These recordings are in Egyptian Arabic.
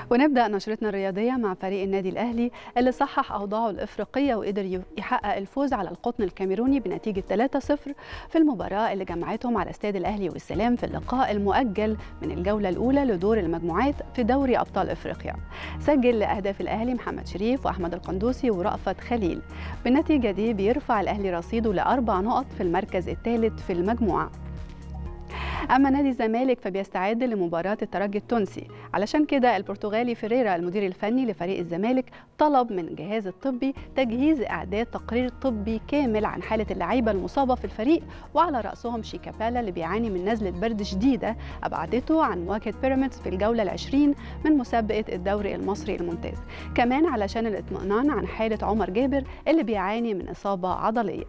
ونبدأ نشرتنا الرياضية مع فريق النادي الأهلي اللي صحح أوضاعه الإفريقية وقدر يحقق الفوز على القطن الكاميروني بنتيجة 3-0 في المباراة اللي جمعتهم على استاد الأهلي والسلام في اللقاء المؤجل من الجولة الأولى لدور المجموعات في دوري أبطال إفريقيا سجل أهداف الأهلي محمد شريف وأحمد القندوسي ورأفت خليل بالنتيجة دي بيرفع الأهلي رصيده لأربع نقط في المركز الثالث في المجموعة اما نادي الزمالك فبيستعد لمباراه الترجي التونسي علشان كده البرتغالي فيريرا المدير الفني لفريق الزمالك طلب من الجهاز الطبي تجهيز اعداد تقرير طبي كامل عن حاله اللعيبه المصابه في الفريق وعلى راسهم شيكابالا اللي بيعاني من نزله برد شديده ابعدته عن مواجهه بيراميدز في الجوله العشرين من مسابقه الدوري المصري الممتاز كمان علشان الاطمئنان عن حاله عمر جابر اللي بيعاني من اصابه عضليه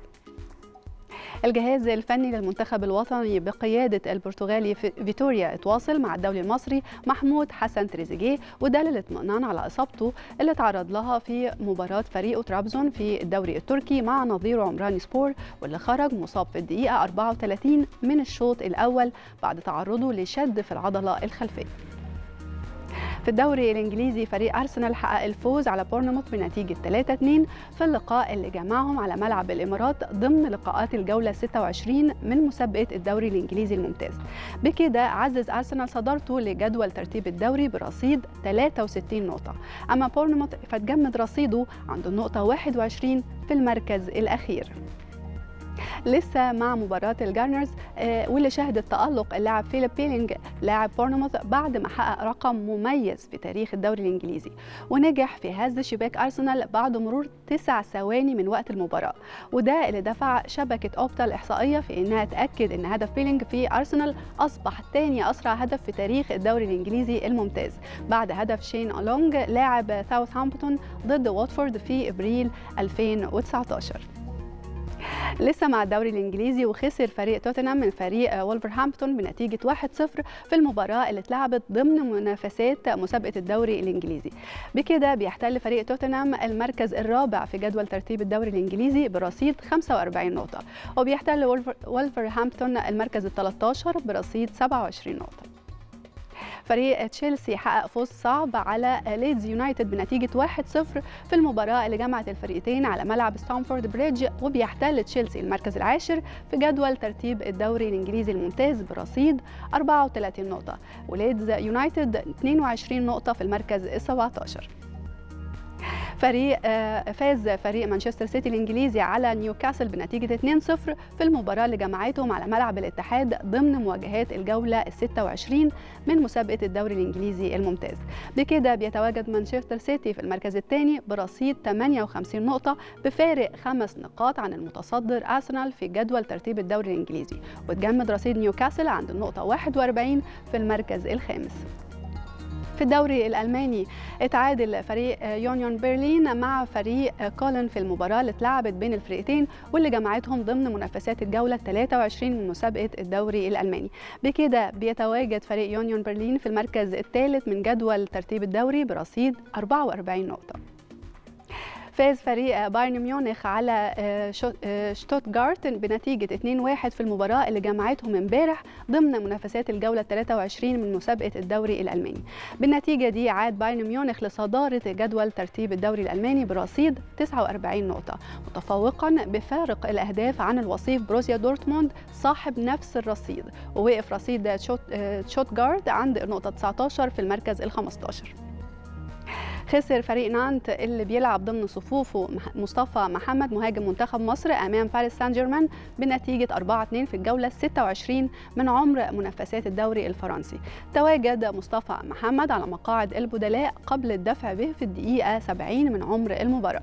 الجهاز الفني للمنتخب الوطني بقيادة البرتغالي فيتوريا اتواصل مع الدولي المصري محمود حسن تريزيجيه وده للاطمئنان على إصابته اللي تعرض لها في مباراة فريقه ترابزون في الدوري التركي مع نظيره عمراني سبور واللي خرج مصاب في الدقيقة 34 من الشوط الأول بعد تعرضه لشد في العضلة الخلفية في الدوري الانجليزي فريق ارسنال حقق الفوز على بورنموث بنتيجه 3-2 في اللقاء اللي جمعهم على ملعب الامارات ضمن لقاءات الجوله 26 من مسابقه الدوري الانجليزي الممتاز بكده عزز ارسنال صدارته لجدول ترتيب الدوري برصيد 63 نقطه اما بورنموث فتجمد رصيده عند النقطه 21 في المركز الاخير لسه مع مباراة الجارنرز واللي شهدت تألق اللاعب فيليب بيلينج لاعب بورنموث بعد ما حقق رقم مميز في تاريخ الدوري الإنجليزي ونجح في هز شباك أرسنال بعد مرور تسع ثواني من وقت المباراة وده اللي دفع شبكة أوبتا الإحصائية في إنها تأكد إن هدف بيلينج في أرسنال أصبح ثاني أسرع هدف في تاريخ الدوري الإنجليزي الممتاز بعد هدف شين ألونج لاعب ساوثهامبتون ضد واتفورد في إبريل 2019 لسه مع الدوري الانجليزي وخسر فريق توتنهام من فريق وولفرهامبتون بنتيجه 1-0 في المباراه اللي اتلعبت ضمن منافسات مسابقه الدوري الانجليزي بكده بيحتل فريق توتنهام المركز الرابع في جدول ترتيب الدوري الانجليزي برصيد 45 نقطه وبيحتل وولفرهامبتون المركز ال 13 برصيد 27 نقطه فريق تشيلسي حقق فوز صعب على ليدز يونايتد بنتيجة 1-0 في المباراة اللي جمعت الفريقين على ملعب ستانفورد بريدج وبيحتل تشيلسي المركز العاشر في جدول ترتيب الدوري الإنجليزي الممتاز برصيد 34 نقطة وليدز يونايتد 22 نقطة في المركز ال 17 فريق فاز فريق مانشستر سيتي الانجليزي على نيوكاسل بنتيجه 2-0 في المباراه اللي جمعتهم على ملعب الاتحاد ضمن مواجهات الجوله ال 26 من مسابقه الدوري الانجليزي الممتاز بكده بيتواجد مانشستر سيتي في المركز الثاني برصيد 58 نقطه بفارق خمس نقاط عن المتصدر ارسنال في جدول ترتيب الدوري الانجليزي وتجمد رصيد نيوكاسل عند النقطه 41 في المركز الخامس في الدوري الألماني اتعادل فريق يونيون برلين مع فريق كولن في المباراة اللي اتلعبت بين الفريقين واللي جمعتهم ضمن منافسات الجولة 23 من مسابقة الدوري الألماني بكده بيتواجد فريق يونيون برلين في المركز الثالث من جدول ترتيب الدوري برصيد 44 نقطة فاز فريق بايرن ميونخ على شتوتغارت بنتيجة 2-1 في المباراة اللي جمعتهم امبارح ضمن منافسات الجولة 23 من مسابقة الدوري الألماني. بالنتيجة دي عاد بايرن ميونخ لصدارة جدول ترتيب الدوري الألماني برصيد 49 نقطة متفوقا بفارق الأهداف عن الوصيف بروسيا دورتموند صاحب نفس الرصيد ووقف رصيد شوتغارت عند النقطة 19 في المركز ال 15. خسر فريق نانت اللي بيلعب ضمن صفوفه مصطفى محمد مهاجم منتخب مصر امام باريس سان جيرمان بنتيجه 4-2 في الجوله 26 من عمر منافسات الدوري الفرنسي. تواجد مصطفى محمد على مقاعد البدلاء قبل الدفع به في الدقيقه 70 من عمر المباراه.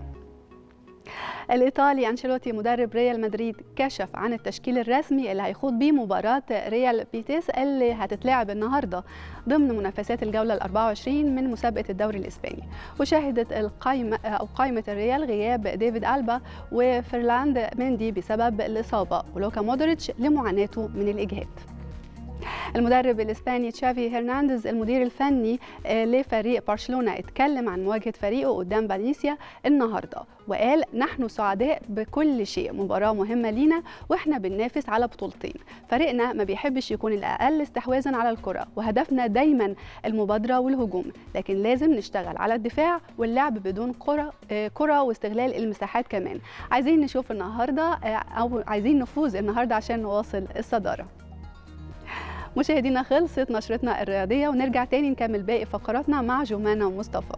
الايطالي انشيلوتي مدرب ريال مدريد كشف عن التشكيل الرسمي اللي هيخوض بيه مباراه ريال بيتيس اللي هتتلعب النهارده ضمن منافسات الجوله ال 24 من مسابقه الدوري الاسباني وشهدت القائمه او قائمه الريال غياب ديفيد البا وفرلاند مندي بسبب الاصابه ولوكا مودريتش لمعاناته من الاجهاد المدرب الاسباني تشافي هرنانديز المدير الفني لفريق برشلونه اتكلم عن مواجهه فريقه قدام فالنسيا النهارده وقال نحن سعداء بكل شيء مباراه مهمه لينا واحنا بننافس على بطولتين فريقنا ما بيحبش يكون الاقل استحواذا على الكره وهدفنا دايما المبادره والهجوم لكن لازم نشتغل على الدفاع واللعب بدون كره كره واستغلال المساحات كمان عايزين نشوف النهارده او عايزين نفوز النهارده عشان نواصل الصداره مشاهدينا خلصت نشرتنا الرياضيه ونرجع تاني نكمل باقي فقراتنا مع جمانه ومصطفى